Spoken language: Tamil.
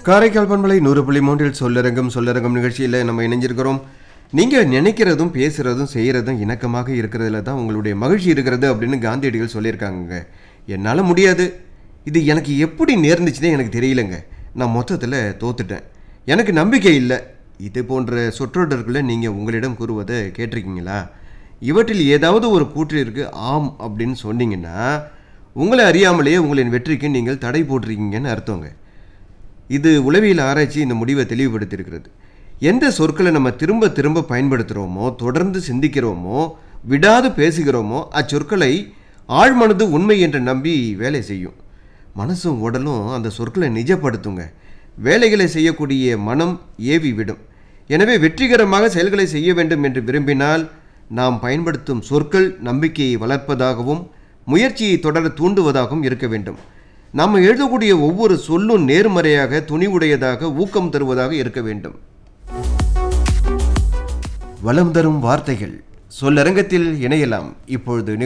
காரைக்கால் பண்பலை நூறு புள்ளி மூன்றில் சொல்லரங்கம் சொல்லரங்கம் நிகழ்ச்சியில் நம்ம இணைஞ்சிருக்கிறோம் நீங்கள் நினைக்கிறதும் பேசுகிறதும் செய்கிறதும் இணக்கமாக இருக்கிறதுல தான் உங்களுடைய மகிழ்ச்சி இருக்கிறது அப்படின்னு காந்தியடிகள் சொல்லியிருக்காங்க என்னால் முடியாது இது எனக்கு எப்படி நேர்ந்துச்சுன்னே எனக்கு தெரியலங்க நான் மொத்தத்தில் தோத்துட்டேன் எனக்கு நம்பிக்கை இல்லை இது போன்ற சொற்றொடர்களை நீங்கள் உங்களிடம் கூறுவதை கேட்டிருக்கீங்களா இவற்றில் ஏதாவது ஒரு கூற்றிற்கு ஆம் அப்படின்னு சொன்னீங்கன்னா உங்களை அறியாமலேயே உங்களின் வெற்றிக்கு நீங்கள் தடை போட்டிருக்கீங்கன்னு அர்த்தங்க இது உளவியல் ஆராய்ச்சி இந்த முடிவை தெளிவுபடுத்தியிருக்கிறது எந்த சொற்களை நம்ம திரும்ப திரும்ப பயன்படுத்துகிறோமோ தொடர்ந்து சிந்திக்கிறோமோ விடாது பேசுகிறோமோ அச்சொற்களை ஆழ்மனது உண்மை என்று நம்பி வேலை செய்யும் மனசும் உடலும் அந்த சொற்களை நிஜப்படுத்துங்க வேலைகளை செய்யக்கூடிய மனம் ஏவி விடும் எனவே வெற்றிகரமாக செயல்களை செய்ய வேண்டும் என்று விரும்பினால் நாம் பயன்படுத்தும் சொற்கள் நம்பிக்கையை வளர்ப்பதாகவும் முயற்சியை தொடர தூண்டுவதாகவும் இருக்க வேண்டும் நாம் எழுதக்கூடிய ஒவ்வொரு சொல்லும் நேர்மறையாக துணிவுடையதாக ஊக்கம் தருவதாக இருக்க வேண்டும் வளம் தரும் வார்த்தைகள் சொல்லரங்கத்தில் இணையலாம் இப்பொழுது